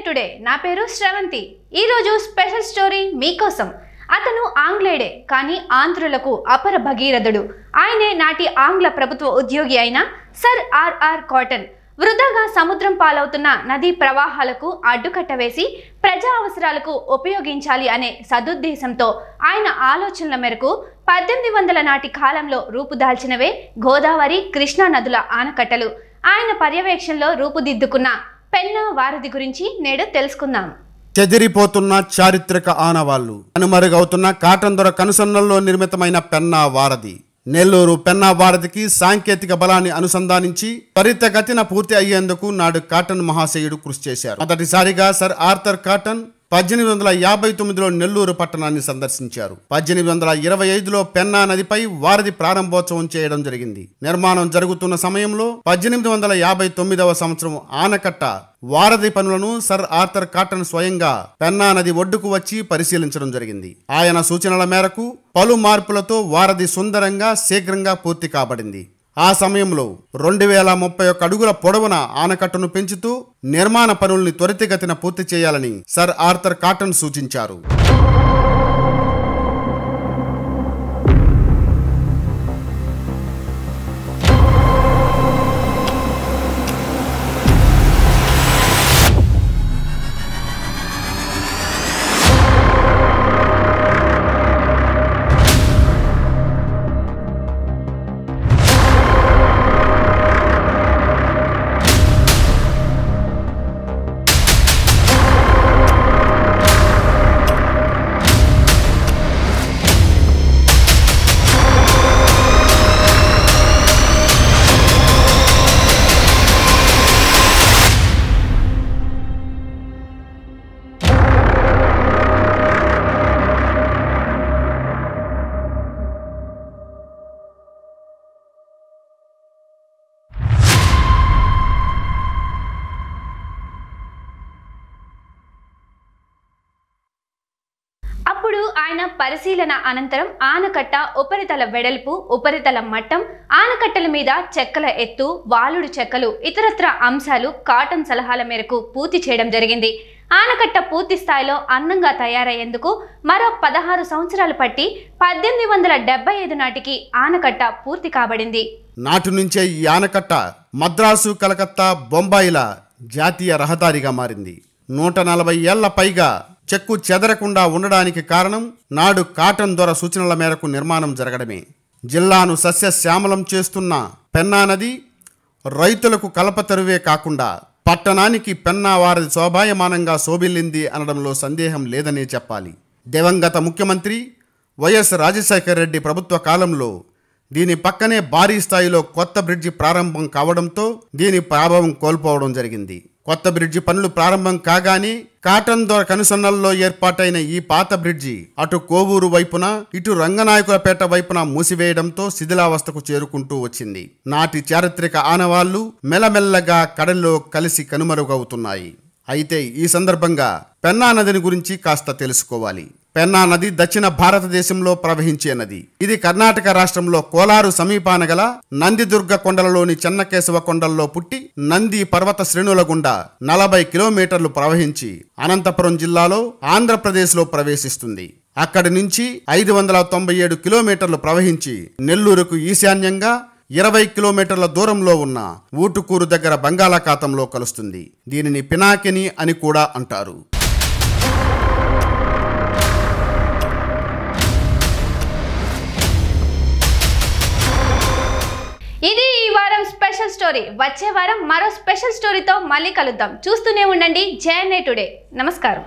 today నా పేరు శ్రవంతి ఈరోజు స్పెషల్ స్టోరీ మీకోసం అతను ఆంగ్లేయుడే కానీ ఆంధ్రులకు అపర భగీరథుడు ఆయనే నాటి ఆంగ్ల ప్రభుత్వ ఉద్యోగి అయిన సర్ ఆర్ఆర్ కాటన్ వృధాగా సముద్రం పాలవుతున్న నదీ ప్రవాహాలకు అడ్డుకట్ట వేసి ప్రజా అవసరాలకు ఉపయోగించాలి అనే సదుద్దేశంతో ఆయన ఆలోచనల మేరకు పద్దెనిమిది వందల నాటి కాలంలో రూపుదాల్చినవే గోదావరి కృష్ణా నదుల ఆనకట్టలు ఆయన పర్యవేక్షణలో రూపుదిద్దుకున్న పెన్నా వారధి గురించి నేడు తెలుసుకుందాం చెదిరిపోతున్న చారిత్రక ఆనవాళ్లు కనుమరుగవుతున్న కాటన్ దొర కనుసన్నల్లో నిర్మితమైన పెన్నా వారధి నెల్లూరు పెన్నా వారధికి సాంకేతిక బలాన్ని అనుసంధానించి త్వరితగతిన పూర్తి అయ్యేందుకు నాడు కాటన్ మహాశయుడు కృషి చేశారు మొదటిసారిగా సర్ ఆర్థర్ కాటన్ పద్దెనిమిది వందల యాభై తొమ్మిదిలో నెల్లూరు పట్టణాన్ని సందర్శించారు పద్దెనిమిది వందల ఇరవై ఐదులో పెన్నా నదిపై వారధి ప్రారంభోత్సవం చేయడం జరిగింది నిర్మాణం జరుగుతున్న సమయంలో పద్దెనిమిది వందల యాభై తొమ్మిదవ సంవత్సరం ఆనకట్ట వారధి పనులను సర్ ఆర్థర్ కాటన్ స్వయంగా పెన్నా నది ఒడ్డుకు వచ్చి పరిశీలించడం జరిగింది ఆయన సూచనల మేరకు పలు మార్పులతో వారధి సుందరంగా శీఘ్రంగా పూర్తి కాబడింది ఆ సమయంలో రెండు వేల ముప్పై ఒక్క అడుగుల పొడవున ఆనకట్టను పెంచుతూ నిర్మాణ పనుల్ని త్వరితగతిన పూర్తి చేయాలని సర్ ఆర్థర్ కాటన్ సూచించారు అప్పుడు ఆయన పరిశీలన అనంతరం ఆనకట్ట ఉపరితల వెడల్పు ఉపరితల మట్టం ఆనకట్టల మీద చెక్కల ఎత్తు వాలుడు చెక్కలు ఇతరత్ర అంశాలు కాటన్ సలహాల మేరకు పూర్తి చేయడం జరిగింది ఆనకట్ట పూర్తి స్థాయిలో అందంగా తయారయ్యేందుకు మరో పదహారు సంవత్సరాలు పట్టి పద్దెనిమిది వందల డెబ్బై ఐదు నాటికి ఆనకట్ట పూర్తి కాబడింది నాటి నుంచే ఈ ఆనకట్ట మద్రాసు కలకత్తా బొంబాయిల జాతీయ రహదారిగా మారింది నూట నలభై ఏళ్ల పైగా చెక్కు చెదరకుండా ఉండడానికి కారణం నాడు కాటన్ దొర సూచనల మేరకు నిర్మాణం జరగడమే జిల్లాను సస్యశ్యామలం చేస్తున్న పెన్నా నది రైతులకు కలపతరువే కాకుండా పట్టణానికి పెన్నా వారధి శోభాయమానంగా శోభిల్లింది అనడంలో సందేహం లేదనే చెప్పాలి దివంగత ముఖ్యమంత్రి వైఎస్ రాజశేఖర రెడ్డి ప్రభుత్వ కాలంలో దీని పక్కనే భారీ స్థాయిలో కొత్త బ్రిడ్జి ప్రారంభం కావడంతో దీని ప్రాభవం కోల్పోవడం జరిగింది కొత్త బ్రిడ్జి పనులు ప్రారంభం కాగానే కాటన్ దొర కనుసన్నల్లో ఏర్పాటైన ఈ పాత బ్రిడ్జి అటు కోవూరు వైపున ఇటు రంగనాయకులపేట వైపున మూసివేయడంతో శిథిలావస్థకు చేరుకుంటూ వచ్చింది నాటి చారిత్రక ఆనవాళ్లు మెల్లమెల్లగా కడల్లో కలిసి కనుమరుగవుతున్నాయి అయితే ఈ సందర్భంగా పెన్నా నదిని గురించి కాస్త తెలుసుకోవాలి పెన్నా నది దక్షిణ భారతదేశంలో ప్రవహించే నది ఇది కర్ణాటక రాష్ట్రంలో కోలారు సమీపాన గల నందిదుర్గ కొండలలోని చెన్నకేశవ కొండల్లో పుట్టి నంది పర్వత శ్రేణుల గుండా నలభై కిలోమీటర్లు ప్రవహించి అనంతపురం జిల్లాలో ఆంధ్రప్రదేశ్లో ప్రవేశిస్తుంది అక్కడి నుంచి ఐదు వందల తొంభై ఏడు కిలోమీటర్లు ప్రవహించి నెల్లూరుకు ఈశాన్యంగా ఇరవై కిలోమీటర్ల దూరంలో ఉన్న ఊటుకూరు దగ్గర బంగాళాఖాతంలో కలుస్తుంది దీనిని పినాకిని అని కూడా అంటారు ఇది ఈ వారం స్పెషల్ స్టోరీ వచ్చే వారం మరో స్పెషల్ స్టోరీతో మళ్ళీ కలుద్దాం చూస్తూనే ఉండండి జేఎన్ఏ టుడే నమస్కారం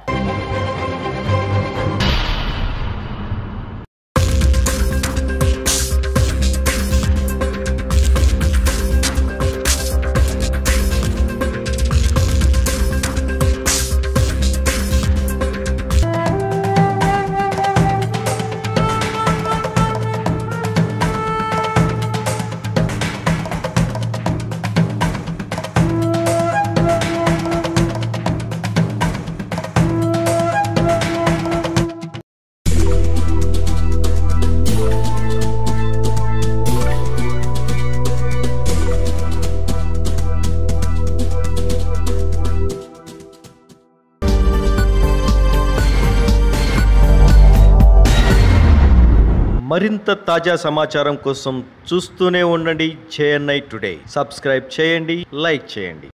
మరింత తాజా సమాచారం కోసం చూస్తూనే ఉండండి జేఎన్ఐ టుడే సబ్స్క్రైబ్ చేయండి లైక్ చేయండి